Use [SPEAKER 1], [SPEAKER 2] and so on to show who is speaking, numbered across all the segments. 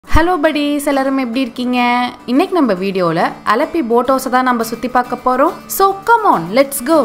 [SPEAKER 1] Hello buddies எல்லாரும் எப்படி இருக்கீங்க இன்னைக்கு நம்ம வீடியோவில் அலப்பி போட் ஹவுஸை தான் நம்ம சுற்றி பார்க்க போகிறோம் so come on let's go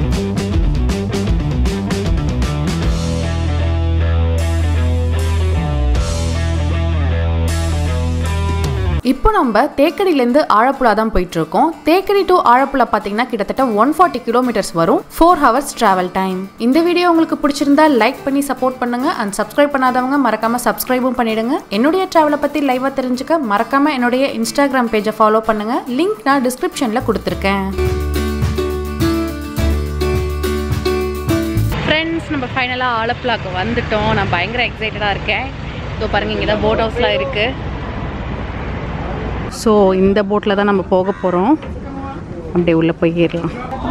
[SPEAKER 1] இப்போ நம்ம தேக்கடியிலேருந்து ஆழப்புழா தான் போயிட்டு இருக்கோம் தேக்கடி டு ஆழப்புழா பார்த்தீங்கன்னா கிட்டத்தட்ட ஒன் ஃபார்ட்டி கிலோமீட்டர்ஸ் வரும் ஃபோர் ஹவர்ஸ் டிராவல் டைம் இந்த வீடியோ உங்களுக்கு பிடிச்சிருந்தா லைக் பண்ணி சப்போர்ட் பண்ணுங்க அண்ட் சப்ஸ்கிரைப் பண்ணாதவங்க மறக்காம சப்ஸ்கிரைபும் பண்ணிடுங்க என்னுடைய டிராவலை பற்றி லைவாக தெரிஞ்சுக்க மறக்காம என்னுடைய இன்ஸ்டாகிராம் பேஜை ஃபாலோ பண்ணுங்க லிங்க் நான் டிஸ்கிரிப்ஷனில் கொடுத்துருக்கேன் ஃப்ரெண்ட்ஸ் நம்ம ஃபைனலாக ஆலப்புழாக்கு வந்துட்டோம் நான் பயங்கர எக்ஸைட்டடாக இருக்கேன் இதோ பாருங்க இங்கே தான் போட் ஹவுஸ்லாம் இருக்குது ஸோ இந்த போட்டில் தான் நம்ம போக போகிறோம் அப்படியே உள்ளே போய் ஏறலாம்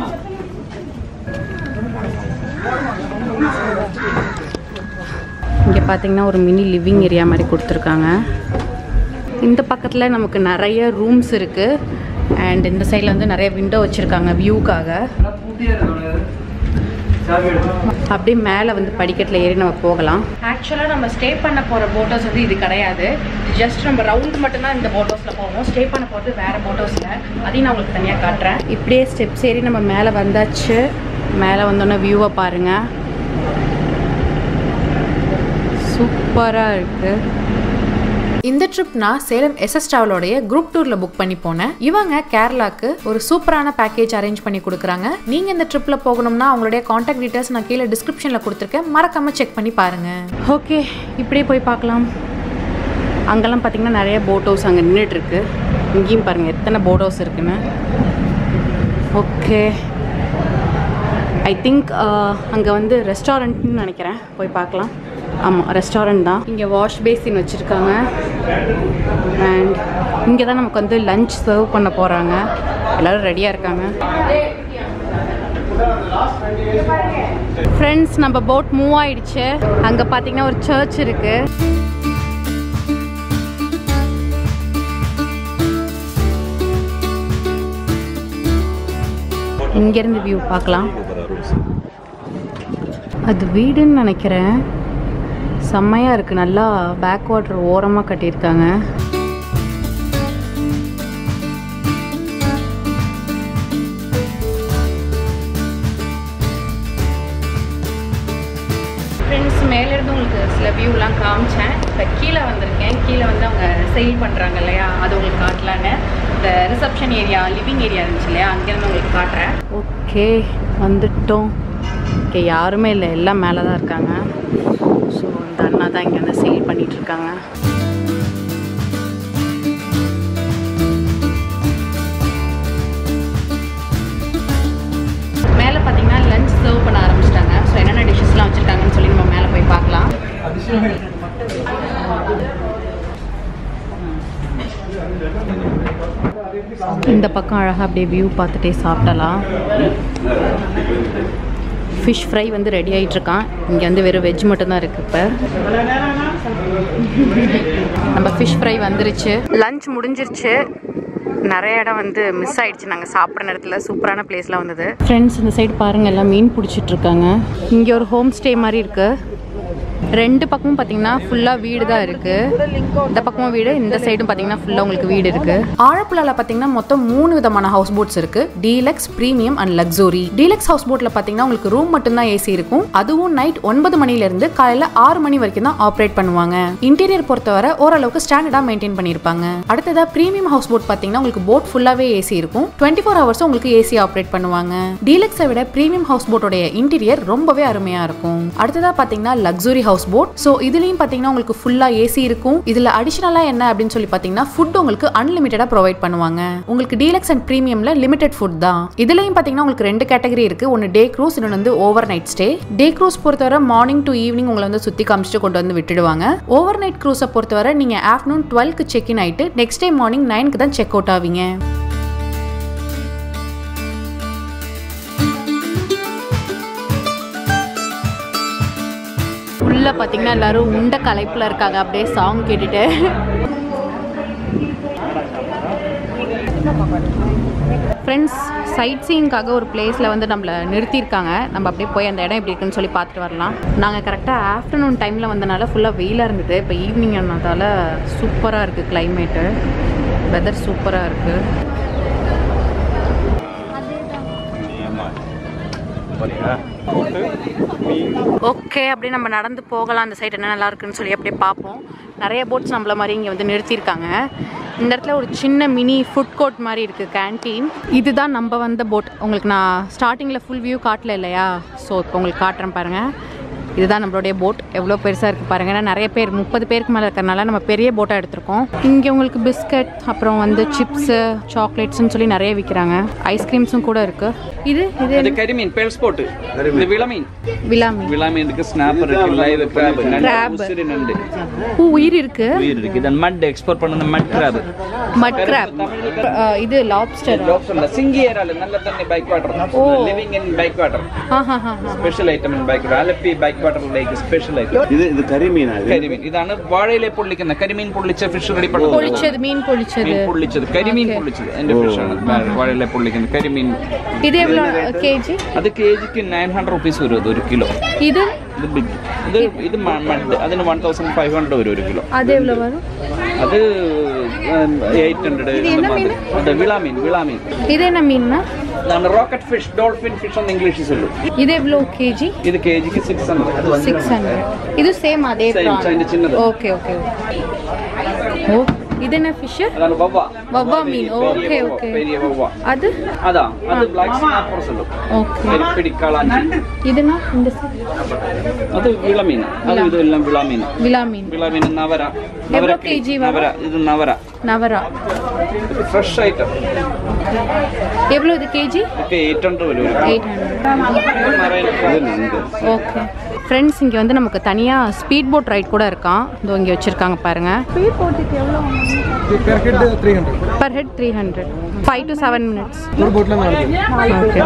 [SPEAKER 1] இங்கே பார்த்தீங்கன்னா ஒரு மினி லிவிங் ஏரியா மாதிரி கொடுத்துருக்காங்க இந்த பக்கத்தில் நமக்கு நிறைய ரூம்ஸ் இருக்குது அண்ட் இந்த சைடில் வந்து நிறைய விண்டோ வச்சுருக்காங்க வியூக்காக அப்படியே மேலே வந்து படிக்கட்டில் ஏறி நம்ம போகலாம் ஆக்சுவலாக நம்ம ஸ்டே பண்ண போகிற போட் ஹவுஸ் வந்து இது கிடையாது ஜஸ்ட் நம்ம ரவுண்ட் மட்டும்தான் இந்த போட் ஹவுஸில் போவோம் ஸ்டே பண்ண போகிறது வேறு போட் ஹவுஸில் அதையும் நான் உங்களுக்கு தனியாக காட்டுறேன் இப்படியே ஸ்டெப்ஸ் ஏறி நம்ம மேலே வந்தாச்சு மேலே வந்தோன்னே வியூவை பாருங்கள் சூப்பராக இருக்குது இந்த ட்ரிப் நான் சேலம் எஸ்எஸ் டிராவலோடைய குரூப் டூரில் புக் பண்ணி போனேன் இவங்க கேரளாக்கு ஒரு சூப்பரான பேக்கேஜ் அரேஞ்ச் பண்ணி கொடுக்குறாங்க நீங்கள் இந்த ட்ரிப்பில் போகணும்னா அவங்களுடைய காண்டாக்ட் டீட்டெயில்ஸ் நான் கீழே டிஸ்கிரிப்ஷனில் கொடுத்துருக்கேன் மறக்காமல் செக் பண்ணி பாருங்கள் ஓகே இப்படியே போய் பார்க்கலாம் அங்கெல்லாம் பார்த்தீங்கன்னா நிறைய போட் ஹவுஸ் அங்கே நின்றுட்டுருக்கு இங்கேயும் பாருங்கள் எத்தனை போட் ஹவுஸ் இருக்குன்னு ஓகே ஐ திங்க் அங்கே வந்து ரெஸ்டாரண்ட்னு நினைக்கிறேன் போய் பார்க்கலாம் ஆமாம் ரெஸ்டாரண்ட் தான் இங்கே வாஷ் பேசின் வச்சுருக்காங்க அண்ட் இங்கே தான் நமக்கு வந்து லஞ்ச் சர்வ் பண்ண போகிறாங்க எல்லோரும் ரெடியாக இருக்காங்க ஃப்ரெண்ட்ஸ் நம்ம போட் மூவ் ஆயிடுச்சு அங்கே பார்த்தீங்கன்னா ஒரு சர்ச் இருக்குது இங்கேருந்து வியூ பார்க்கலாம் அது வீடுன்னு நினைக்கிறேன் செம்மையாக இருக்குது நல்லா பேக் வாட்டர் ஓரமாக கட்டியிருக்காங்க ஃப்ரெண்ட்ஸ் மேலேருந்து உங்களுக்கு சில வியூலாம் காமிச்சேன் இப்போ கீழே வந்திருக்கேன் கீழே வந்து அவங்க செயில் பண்ணுறாங்க இல்லையா அது உங்களுக்கு காட்டலான்னு இந்த ரிசப்ஷன் ஏரியா லிவிங் ஏரியா இருந்துச்சு இல்லையா அங்கேருந்து உங்களுக்கு காட்டுறேன் ஓகே வந்துட்டோம் ஓகே யாருமே இல்லை எல்லாம் மேலே தான் இருக்காங்க ஸோ இந்த அண்ணா தான் இங்கே வந்து சேல் பண்ணிட்டு இருக்காங்க மேலே பார்த்தீங்கன்னா லஞ்ச் சர்வ் பண்ண ஆரம்பிச்சிட்டாங்க ஸோ என்னென்ன டிஷ்ஷஸ்லாம் வச்சுருக்காங்கன்னு சொல்லி நம்ம மேலே போய் பார்க்கலாம் இந்த பக்கம் அழகாக அப்படியே வியூ பார்த்துட்டே சாப்பிடலாம் ஃபிஷ் ஃப்ரை வந்து ரெடி ஆகிட்டு இருக்கான் இங்கே வந்து வெறும் வெஜ் மட்டும்தான் இருக்குது இப்போ நம்ம ஃபிஷ் ஃப்ரை வந்துருச்சு லஞ்ச் முடிஞ்சிருச்சு நிறைய இடம் வந்து மிஸ் ஆயிடுச்சு நாங்கள் சாப்பிட்ற நேரத்தில் சூப்பரான பிளேஸ்லாம் வந்தது ஃப்ரெண்ட்ஸ் இந்த சைடு பாருங்கள் எல்லாம் மீன் பிடிச்சிட்டு இருக்காங்க இங்கே ஒரு ஹோம் ஸ்டே மாதிரி இருக்குது ரெண்டு பக்கமும் பார்த்தீங்கன்னா ஃபுல்லாக வீடு தான் இருக்குது இந்த பக்கமும் வீடு இந்த சைடும் பார்த்தீங்கன்னா ஃபுல்லாக உங்களுக்கு வீடு இருக்குது ஆழப்புழால பார்த்தீங்கன்னா மொத்தம் மூணு விதமான ஹவுஸ் போட்ஸ் இருக்கு deluxe premium and luxury deluxe house போட்டில் பார்த்தீங்கன்னா உங்களுக்கு ரூம் மட்டும்தான் ஏசி இருக்கும் அதுவும் நைட் ஒன்பது மணிலேருந்து காலையில் ஆறு மணி வரைக்கும் தான் ஆப்ரேட் பண்ணுவாங்க இன்டீரியர் பொறுத்தவரை ஓரளவுக்கு ஸ்டாண்டர்டாக மெயின்டைன் பண்ணியிருப்பாங்க அடுத்ததாக ப்ரீமியம் ஹவுஸ் போட் பார்த்தீங்கன்னா உங்களுக்கு போட் ஃபுல்லாகவே ஏசி இருக்கும் டுவெண்ட்டி ஃபோர் ஹவர்ஸ் உங்களுக்கு ஏசி ஆப்ரேட் பண்ணுவாங்க டீலக்ஸை விட ப்ரீமியம் ஹவுஸ் போட்டோடைய இன்டீரியர் ரொம்பவே அருமையாக இருக்கும் அடுத்ததாக பார்த்தீங்கன்னா லக்ஸுரி ஹவுஸ் போட் ஸோ இதுலேயும் பார்த்தீங்கன்னா உங்களுக்கு ஃபுல்லாக ஏசி இருக்கும் இதில் அடிஷனலாக என்ன அப்படின்னு சொல்லி பார்த்தீங்கன்னா ஃபுட் உங்களுக்கு அன்லிமிட்டடாக ப்ரொவைட் பண்ணுவாங்க உங்களுக்கு டீலக்ஸ் அண்ட் ப்ரீமியமில் லிமிடெட் ஃபுட் தான் இதுலேயும் பார்த்தீங்கன்னா உங்களுக்கு ரெண்டு கேட்டகரி இருக்குது ஒன்று டே க்ரூஸ் இன்னொன்று வந்து overnight stay day cruise பொறுத்தவரை மார்னிங் டு ஈவினிங் உங்களை வந்து சுற்றி காமிச்சிட்டு கொண்டு வந்து விட்டுடுவாங்க ஓவர் நைட் க்ரூஸை பொறுத்தவரை நீங்கள் ஆஃப்டர்நூன் டுவெல்க்கு செக் இன் ஆகிட்டு நெக்ஸ்ட் டே மார்னிங் நைனுக்கு தான் செக் அவுட் ஆவீங்க உள்ள பார்த்தீங்கன்னா எல்லாரும் உண்ட கலைப்பில் இருக்காங்க அப்படியே சாங் கேட்டுட்டு ஃப்ரெண்ட்ஸ் சைட் சீயிங்காக ஒரு பிளேஸில் வந்து நம்மளை நிறுத்தியிருக்காங்க நம்ம அப்படியே போய் அந்த இடம் எப்படி இருக்குன்னு சொல்லி பார்த்துட்டு வரலாம் நாங்கள் கரெக்டாக ஆஃப்டர்நூன் டைமில் வந்தனால ஃபுல்லாக வெயிலாக இருந்தது இப்போ ஈவினிங் ஆனதால சூப்பராக இருக்குது கிளைமேட்டு வெதர் சூப்பராக இருக்குது ஓகே அப்படியே நம்ம நடந்து போகலாம் அந்த சைடு என்ன நல்லா இருக்குன்னு சொல்லி அப்படியே பார்ப்போம் நிறைய போட்ஸ் நம்மள மாதிரி இங்கே வந்து நிறுத்தியிருக்காங்க இந்த இடத்துல ஒரு சின்ன மினி ஃபுட் கோர்ட் மாதிரி இருக்குது கேன்டீன் இதுதான் நம்ம வந்த போட் உங்களுக்கு நான் ஸ்டார்டிங்கில் ஃபுல் வியூ காட்டல இல்லையா ஸோ இப்போ உங்களுக்கு காட்டுறேன் பாருங்கள் இதுதான் நம்மளுடைய போட் எவ்வளோ பெருசாக இருக்குது பாருங்கள் ஏன்னா நிறைய பேர் முப்பது பேருக்கு மேலே இருக்கிறனால நம்ம பெரிய போட்டாக எடுத்திருக்கோம் இங்கே உங்களுக்கு பிஸ்கட் அப்புறம் வந்து சிப்ஸு சாக்லேட்ஸ்னு சொல்லி நிறைய விற்கிறாங்க ஐஸ்கிரீம்ஸும் கூட இருக்குது இது இது
[SPEAKER 2] இது கரிமீன் பேல் ஸ்போர்ட் இது விளமீன்
[SPEAKER 1] விலாமி
[SPEAKER 2] விளமீன் இருக்கு ஸ்னாப்பர் இருக்கு லைவ் கிராப்
[SPEAKER 1] Crab.
[SPEAKER 2] நண்டு உசிரி நண்டு
[SPEAKER 1] பூ உயிர் இருக்கு
[SPEAKER 2] உயிர் இருக்கு இதன் மட் எக்ஸ்போர்ட் பண்ண மட் கிராப்
[SPEAKER 1] மட் கிராப் இது லாப்ஸ்டர்
[SPEAKER 2] டாக்டர் சிங்கி ஏரால நல்ல தண்ணி backwater living in backwater special item in back Alleppey backwater lake special item
[SPEAKER 3] ഇത് ഇത് കരിമീനാ ഇത്
[SPEAKER 2] കരിമീൻ ഇതാണ് വാഴയിലെ പൊള്ളിക്കുന്ന കരിമീൻ പൊള്ളിച്ച ഫിഷ് റെഡി
[SPEAKER 1] പൊളിച്ചത് മീൻ പൊളിച്ചത്
[SPEAKER 2] മീൻ പൊള്ളിച്ചത് കരിമീൻ പൊള്ളിച്ചത് എന്റെ ഫിഷ് ആണ് വാഴയിലെ പൊള്ളിക്കുന്നത് കരിമീൻ
[SPEAKER 1] ഇത് എவ்வளோ കേജി
[SPEAKER 2] അത് കെ ജിക്ക് നയൻ ഹൺഡ്രഡ് റുപ്പീസ് വരും അത് ഒരു കിലോ
[SPEAKER 1] ഇത്
[SPEAKER 2] ഇത് ബിഗ് ഇത് ഇത് മഡ് അതിന് വൺ തൗസൻഡ് ഫൈവ് ഹൺഡ്രഡ് വരും ഒരു കിലോ
[SPEAKER 1] അത് എவ்வளோ വരും
[SPEAKER 2] അത് എയ്റ്റ് ഹൺഡ്രഡ് അത് വിളാമീൻ വിളാമീൻ
[SPEAKER 1] ഇത് എന്നാ മീன்னா
[SPEAKER 2] ഇതാണ് റോക്കറ്റ് ഫിഷ് ഡോൾഫിൻ ഫിഷ് എന്ന് ഇംഗ്ലീഷിൽ ചൊല്ലും
[SPEAKER 1] ഇത് എவ்வளோ കേജി
[SPEAKER 2] ഇത് കെ ജിക്ക് സിക്സ് ഹൺഡ്രഡ്
[SPEAKER 1] ಸಿಕ್ಸ್ ಹಂಡ್ರೆಡ್ ಇದು ಸೇಮ್ ಅದೇ
[SPEAKER 2] Same, അതിന്റെ ചിന്നത്.
[SPEAKER 1] ಓಕೆ ಓಕೆ ಓ ಇದನ್ನ ಫಿಶ್
[SPEAKER 2] അതാണ് വവ്വ
[SPEAKER 1] വവ്വ മീൻ ഓക്കെ
[SPEAKER 2] പെരിയ വവ്വ,
[SPEAKER 1] ഓക്കെ
[SPEAKER 2] പെരിയ വവ്വ
[SPEAKER 1] അത്
[SPEAKER 2] അതാ അത് ബ്ലാക്ക് സ്നാപ്പർ ചൊല്ലും
[SPEAKER 1] ഓക്കെ
[SPEAKER 2] പിടിക്കാളാഞ്ചി
[SPEAKER 1] ಇದನ್ನ இந்த
[SPEAKER 2] അത് വിളമീൻ അത് ഇതെല്ലാം വിളാമീൻ
[SPEAKER 1] ವಿಲಾ ಮೀನ್
[SPEAKER 2] വിളമീൻ നവര
[SPEAKER 1] എவ்வளോ
[SPEAKER 2] നവര
[SPEAKER 1] kg വരും?
[SPEAKER 2] നവര ഇത് നവര
[SPEAKER 1] ನವರ
[SPEAKER 2] ഫ്രഷ് ഐറ്റം
[SPEAKER 1] ಎவ்வளೋ ಇದು ಕೆ ಜಿ
[SPEAKER 2] ഒക്കെ എയ്റ്റ് ഹൺഡ്രഡ് വരും
[SPEAKER 1] எயிட் ஹண்ட்ரட் ஓகே ஃப்ரெண்ட்ஸ் இங்கே வந்து நமக்கு தனியாக ஸ்பீட் போட் ரைட் கூட இருக்கான் இதோ இங்கே வச்சுருக்காங்க பாருங்கள் per head three hundred five to seven minutes okay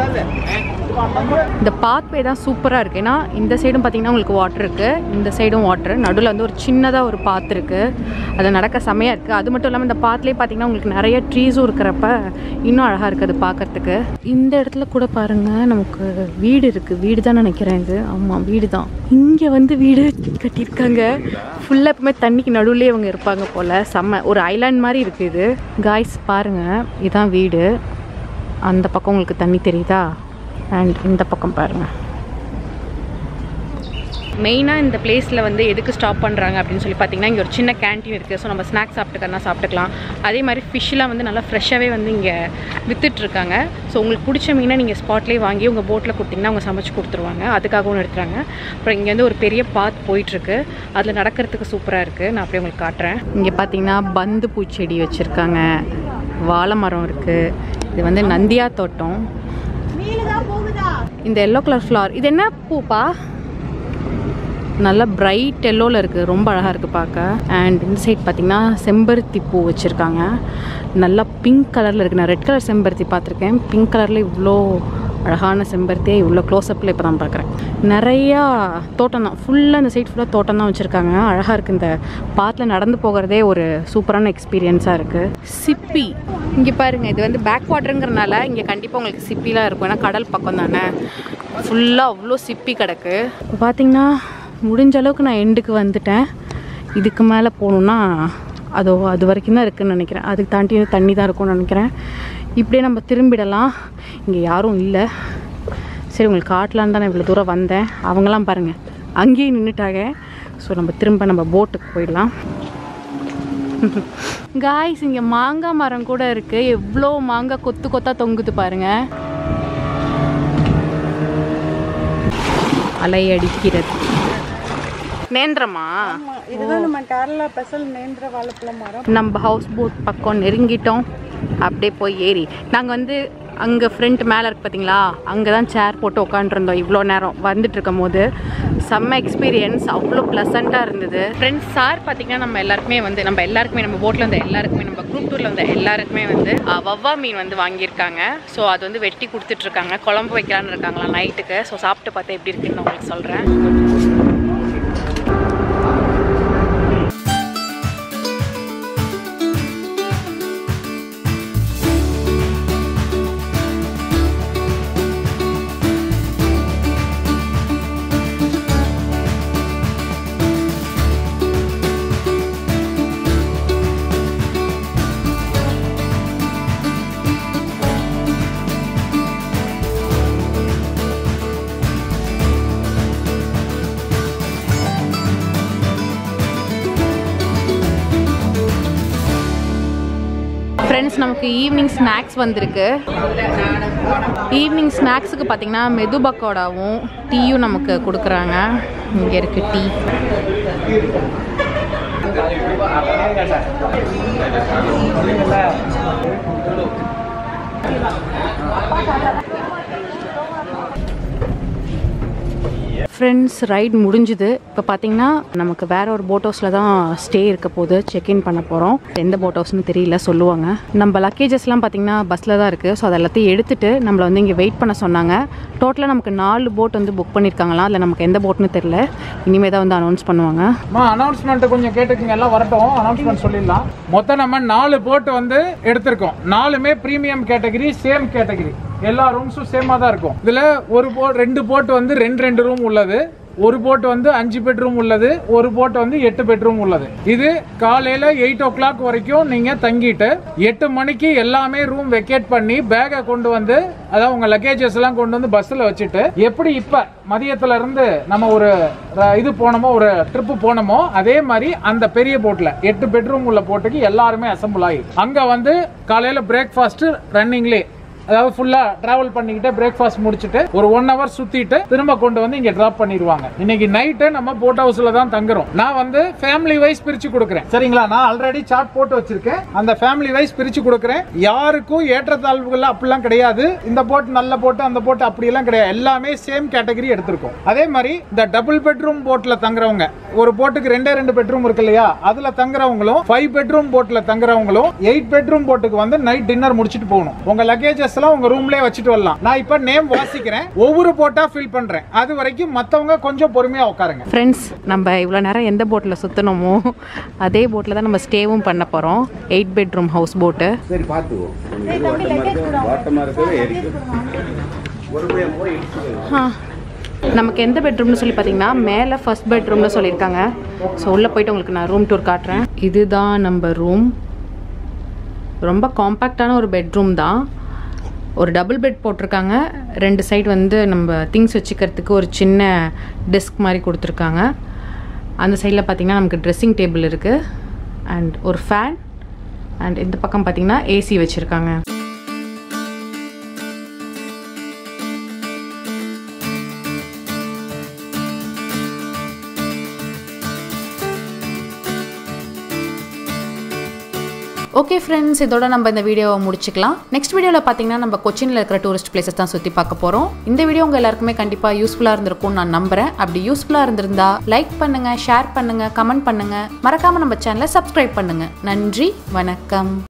[SPEAKER 1] இந்த பாத்வே தான் சூப்பராக இருக்குது ஏன்னா இந்த சைடும் பார்த்தீங்கன்னா உங்களுக்கு வாட்டர் இருக்குது இந்த சைடும் வாட்டர் நடுவில் வந்து ஒரு சின்னதாக ஒரு பாத் இருக்குது அது நடக்க செமையாக இருக்குது அது மட்டும் இல்லாமல் இந்த பாத்லேயே பார்த்தீங்கன்னா உங்களுக்கு நிறைய ட்ரீஸும் இருக்கிறப்ப இன்னும் அழகாக இருக்குது அது பார்க்கறதுக்கு இந்த இடத்துல கூட பாருங்கள் நமக்கு வீடு இருக்குது வீடு தான் நினைக்கிறேன் இது ஆமாம் வீடு தான் இங்கே வந்து வீடு கட்டியிருக்காங்க ஃபுல்லாக எப்பவுமே தண்ணிக்கு நடுவுலேயே அவங்க இருப்பாங்க போல் செம்ம ஒரு ஐலாண்ட் மாதிரி இருக்குது இது காய்ஸ் பாருங்கள் இதுதான் வீடு அந்த பக்கம் உங்களுக்கு தண்ணி தெரியுதா அண்ட் இந்த பக்கம் பாருங்கள் மெயினாக இந்த பிளேஸில் வந்து எதுக்கு ஸ்டாப் பண்ணுறாங்க அப்படின்னு சொல்லி பார்த்தீங்கன்னா இங்கே ஒரு சின்ன கேன்டீன் இருக்குது ஸோ நம்ம ஸ்நாக்ஸ் சாப்பிட்டுக்கறனா சாப்பிட்டுக்கலாம் அதே மாதிரி ஃபிஷ்லாம் வந்து நல்லா ஃப்ரெஷ்ஷாகவே வந்து இங்கே வித்துட்ருக்காங்க ஸோ உங்களுக்கு பிடிச்ச மீனை நீங்கள் ஸ்பாட்லேயே வாங்கி உங்கள் போட்டில் கொடுத்தீங்கன்னா அவங்க சமைச்சு கொடுத்துருவாங்க அதுக்காகவும் எடுத்துறாங்க அப்புறம் இங்கே வந்து ஒரு பெரிய பாத் போயிட்டுருக்கு அதில் நடக்கிறதுக்கு சூப்பராக இருக்குது நான் அப்படியே உங்களுக்கு காட்டுறேன் இங்கே பார்த்தீங்கன்னா பந்து பூச்செடி வச்சுருக்காங்க வாழை மரம் இருக்குது இது வந்து நந்தியா தோட்டம் இந்த எல்லோ கலர் ஃப்ளவர் இது என்ன பூப்பா நல்லா பிரைட் எல்லோவில் இருக்குது ரொம்ப அழகாக இருக்குது பார்க்க அண்ட் இந்த சைட் பார்த்தீங்கன்னா செம்பருத்தி பூ வச்சுருக்காங்க நல்லா பிங்க் கலரில் இருக்குது நான் ரெட் கலர் செம்பருத்தி பார்த்துருக்கேன் பிங்க் கலரில் இவ்வளோ அழகான செம்பருத்தியை இவ்வளோ க்ளோஸ்அப்பில் இப்போ தான் பார்க்குறேன் நிறையா தோட்டம் தான் ஃபுல்லாக இந்த சைட் ஃபுல்லாக தோட்டம் தான் வச்சுருக்காங்க அழகாக இருக்குது இந்த பாத்தில் நடந்து போகிறதே ஒரு சூப்பரான எக்ஸ்பீரியன்ஸாக இருக்குது சிப்பி இங்கே பாருங்கள் இது வந்து பேக் வாட்டருங்கிறனால இங்கே கண்டிப்பாக உங்களுக்கு சிப்பிலாம் இருக்கும் ஏன்னா கடல் பக்கம் தானே ஃபுல்லாக அவ்வளோ சிப்பி கிடக்கு இப்போ பார்த்தீங்கன்னா முடிஞ்ச அளவுக்கு நான் எண்டுக்கு வந்துட்டேன் இதுக்கு மேலே போகணுன்னா அதோ அது வரைக்கும் தான் இருக்குன்னு நினைக்கிறேன் அதுக்கு தாண்டி தண்ணி தான் இருக்கும்னு நினைக்கிறேன் இப்படியே நம்ம திரும்பிடலாம் இங்கே யாரும் இல்லை சரி உங்களுக்கு காட்டலான்னு தான் நான் இவ்வளோ தூரம் வந்தேன் அவங்களாம் பாருங்கள் அங்கேயே நின்றுட்டாங்க ஸோ நம்ம திரும்ப நம்ம போட்டுக்கு போயிடலாம் காய்ஸ் இங்கே மாங்காய் மரம் கூட இருக்குது எவ்வளோ மாங்காய் கொத்து கொத்தா தொங்குது பாருங்கள் அலை அடிக்கிறது நேந்திரமா
[SPEAKER 4] இதுதான் நம்ம கேரளா ஸ்பெஷல் நேந்திர வாழைப்பழம் மரம்
[SPEAKER 1] நம்ம ஹவுஸ் போட் பக்கம் நெருங்கிட்டோம் அப்படியே போய் ஏறி நாங்கள் வந்து அங்கே ஃப்ரண்ட் மேலே இருக்கு பார்த்தீங்களா அங்கே தான் சேர் போட்டு உட்காந்துருந்தோம் இவ்வளோ நேரம் வந்துட்டு இருக்கும் போது செம்ம எக்ஸ்பீரியன்ஸ் அவ்வளோ ப்ளசண்ட்டாக இருந்தது ஃப்ரெண்ட்ஸ் சார் பார்த்தீங்கன்னா நம்ம எல்லாருக்குமே வந்து நம்ம எல்லாருக்குமே நம்ம போட்டில் வந்த எல்லாருக்குமே நம்ம குரூப் டூரில் வந்த எல்லாருக்குமே வந்து அஹ், வவ்வா மீன் வந்து வாங்கியிருக்காங்க ஸோ அது வந்து வெட்டி கொடுத்துட்ருக்காங்க குழம்பு வைக்கலான்னு இருக்காங்களா நைட்டுக்கு ஸோ சாப்பிட்டு பார்த்தா எப்படி இருக்குன்னு நான் உங்களுக்கு சொல்கிறேன் ஃப்ரெண்ட்ஸ் நமக்கு ஈவினிங் ஸ்நாக்ஸ் வந்திருக்கு ஈவினிங் ஸ்நாக்ஸுக்கு பார்த்தீங்கன்னா மெது பக்கோடாவும் டீயும் நமக்கு கொடுக்குறாங்க இங்கே இருக்குது டீ ஃப்ரெண்ட்ஸ் ரைட் முடிஞ்சுது இப்போ பார்த்தீங்கன்னா நமக்கு வேற ஒரு போட் ஹவுஸில் தான் ஸ்டே இருக்க போது செக்இன் பண்ண போகிறோம் எந்த போட் ஹவுஸ்னு தெரியல சொல்லுவாங்க நம்ம லக்கேஜஸ்லாம் பார்த்தீங்கன்னா பஸ்ஸில் தான் இருக்குது ஸோ அதை எல்லாத்தையும் எடுத்துட்டு நம்மளை வந்து இங்கே வெயிட் பண்ண சொன்னாங்க டோட்டலாக நமக்கு நாலு போட் வந்து புக் பண்ணியிருக்காங்களாம் அதில் நமக்கு எந்த போட்னு தெரியல இனிமேல் தான் வந்து அனௌன்ஸ் பண்ணுவாங்க
[SPEAKER 3] அம்மா அனௌன்ஸ்மெண்ட் கொஞ்சம் கேட்டுக்கங்க எல்லாம் வரட்டும் அனௌன்ஸ்மெண்ட் சொல்லிடலாம் மொத்தம் நம்ம நாலு போட் வந்து எடுத்திருக்கோம் நாலுமே பிரீமியம் கேட்டகரி சேம் கேட்டகரி எல்லா ரூம்ஸும் சேமா தான் இருக்கும் இதுல ஒரு போட் ரெண்டு போட் வந்து ரெண்டு ரெண்டு ரூம் உள்ளது ஒரு போட் வந்து அஞ்சு பெட்ரூம் உள்ளது ஒரு போட் வந்து எட்டு பெட்ரூம் உள்ளது இது காலையில எயிட் ஓ கிளாக் வரைக்கும் நீங்க தங்கிட்டு எட்டு மணிக்கு எல்லாமே ரூம் வெக்கேட் பண்ணி பேக்கை கொண்டு வந்து அதாவது உங்க லக்கேஜஸ் எல்லாம் கொண்டு வந்து பஸ்ல வச்சுட்டு எப்படி இப்ப மதியத்துல இருந்து நம்ம ஒரு ர- இது போனோமோ ஒரு ட்ரிப் போனோமோ அதே மாதிரி அந்த பெரிய போட்ல எட்டு பெட்ரூம் உள்ள போட்டுக்கு எல்லாருமே அசம்பிள் ஆகி அங்க வந்து காலையில பிரேக்ஃபாஸ்ட் ரன்னிங்லே அதாவது ஃபுல்லா டிராவல் பண்ணிக்கிட்டு பிரேக்ஃபாஸ்ட் முடிச்சுட்டு ஒரு ஒன் ஹவர் சுத்திட்டு திரும்ப கொண்டு வந்து இங்க டிராப் பண்ணிடுவாங்க இன்னைக்கு நைட்டு நம்ம போட் ஹவுஸ்ல தான் தங்குறோம் நான் வந்து ஃபேமிலி வைஸ் பிரிச்சு கொடுக்குறேன் சரிங்களா நான் ஆல்ரெடி சார்ட் போட்டு வச்சிருக்கேன் அந்த ஃபேமிலி வைஸ் பிரிச்சு கொடுக்குறேன் யாருக்கும் ஏற்றத்தாழ்வுகள் அப்படிலாம் கிடையாது இந்த போட் நல்ல போட்டு அந்த போட்டு அப்படியெல்லாம் கிடையாது எல்லாமே சேம் கேட்டகரி எடுத்திருக்கோம் அதே மாதிரி இந்த டபுள் பெட்ரூம் போட்ல தங்குறவங்க ஒரு போட்டுக்கு ரெண்டே ரெண்டு பெட்ரூம் இருக்கு இல்லையா அதுல தங்குறவங்களும் ஃபைவ் பெட்ரூம் போட்ல தங்குறவங்களும் எயிட் பெட்ரூம் போட்டுக்கு வந்து நைட் டின்னர் முடிச்சிட்டு போகணும் உங்க லக்கேஜஸ் எல்லாம் உங்க ரூம்லயே வச்சுட்டு வரலாம் நான் இப்ப நேம் வாசிக்கிறேன் ஒவ்வொரு போட்டா ஃபில் பண்றேன் அது வரைக்கும் மத்தவங்க கொஞ்சம் பொறுமையா உட்காருங்க
[SPEAKER 1] ஃப்ரெண்ட்ஸ் நம்ம இவ்வளோ நேரம் எந்த போட்டில் சுற்றினோமோ அதே போட்டில் தான் நம்ம ஸ்டேவும் பண்ண போகிறோம் எயிட் பெட்ரூம் ஹவுஸ் போட்டு
[SPEAKER 5] சரி பார்த்துக்கோ உனக்கு வாட்டமாக இருக்கு வாட்டமாக இருக்கிறது ஏறிக்கும் ஒரு பையன் போய் இடிச்சுக்கோ.
[SPEAKER 1] நமக்கு எந்த பெட்ரூம்னு சொல்லி பார்த்தீங்கன்னா மேலே ஃபர்ஸ்ட் பெட்ரூம்னு சொல்லியிருக்காங்க ஸோ உள்ளே போயிட்டு உங்களுக்கு நான் ரூம் டூர் காட்டுறேன் இதுதான் நம்ம ரூம் ரொம்ப காம்பேக்டான ஒரு பெட்ரூம் தான் ஒரு டபுள் பெட் போட்டிருக்காங்க ரெண்டு சைடு வந்து நம்ம திங்ஸ் வச்சுக்கிறதுக்கு ஒரு சின்ன டெஸ்க் மாதிரி கொடுத்துருக்காங்க அந்த சைடில் பார்த்தீங்கன்னா நமக்கு ட்ரெஸ்ஸிங் டேபிள் இருக்குது அண்ட் ஒரு ஃபேன் அண்ட் இந்த பக்கம் பார்த்தீங்கன்னா ஏசி வச்சுருக்காங்க ஓகே ஃப்ரெண்ட்ஸ் இதோட நம்ம இந்த வீடியோவை முடிச்சுக்கலாம் நெக்ஸ்ட் வீடியோவில் பார்த்தீங்கன்னா நம்ம கொச்சினில் இருக்கிற டூரிஸ்ட் பிளேசஸ் தான் சுற்றி பார்க்க போகிறோம் இந்த வீடியோ உங்கள் எல்லாருக்குமே கண்டிப்பாக யூஸ்ஃபுல்லாக இருந்திருக்கும்னு நான் நம்புறேன் அப்படி யூஸ்ஃபுல்லாக இருந்திருந்தா லைக் பண்ணுங்கள் ஷேர் பண்ணுங்கள் கமெண்ட் பண்ணுங்கள் மறக்காமல் நம்ம சேனலை சப்ஸ்கிரைப் பண்ணுங்கள் நன்றி வணக்கம்